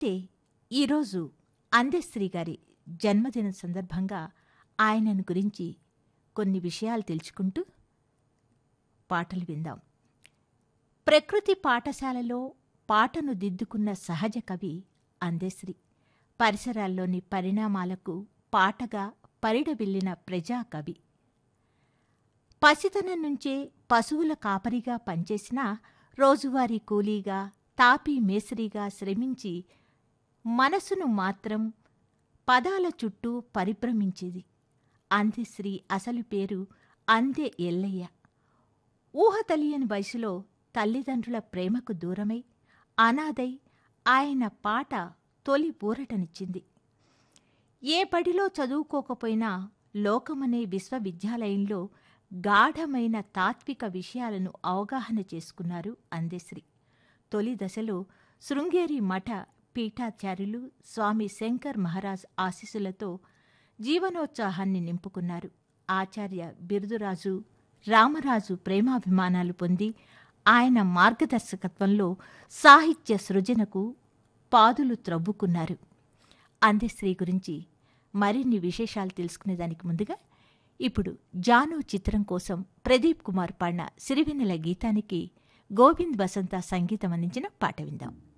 అయితే ఈరోజు అందశ్రీ గారి జన్మదిన సందర్భంగా ఆయనను గురించి కొన్ని విషయాలు తెలుసుకుంటూ పాటలు విందాం ప్రకృతి పాఠశాలలో పాటను దిద్దుకున్న సహజ కవి అందశ్రీ పరిసరాల్లోని పరిణామాలకు పాటగా పరిడవిల్లిన ప్రజాకవి పసితనం నుంచే పశువుల కాపరిగా పనిచేసిన రోజువారీ కూలీగా తాపీ మేసరిగా శ్రమించి మనసును మాత్రం పదాల చుట్టూ పరిభ్రమించేది అందశ్రీ అసలు పేరు అందే ఎల్లయ్య ఊహ తెలియని వయసులో తల్లిదండ్రుల ప్రేమకు దూరమై అనాథై ఆయన పాట తొలి ఊరటనిచ్చింది ఏ బడిలో చదువుకోకపోయినా లోకమనే విశ్వవిద్యాలయంలో గాఢమైన తాత్విక విషయాలను అవగాహన చేసుకున్నారు అందశ్రీ తొలి దశలో శృంగేరి మఠ పీఠాచార్యులు స్వామి శంకర్ మహారాజ్ ఆశీస్సులతో జీవనోత్సాహాన్ని నింపుకున్నారు ఆచార్య బిరుదురాజు రామరాజు ప్రేమాభిమానాలు పొంది ఆయన మార్గదర్శకత్వంలో సాహిత్య సృజనకు పాదులు త్రవ్వుకున్నారు అందశ్రీ గురించి మరిన్ని విశేషాలు తెలుసుకునేదానికి ముందుగా ఇప్పుడు జాను చిత్రం కోసం ప్రదీప్ కుమార్ పాడిన సిరివెన్నెల గీతానికి గోవింద్ వసంత సంగీతం అందించిన పాట విందాం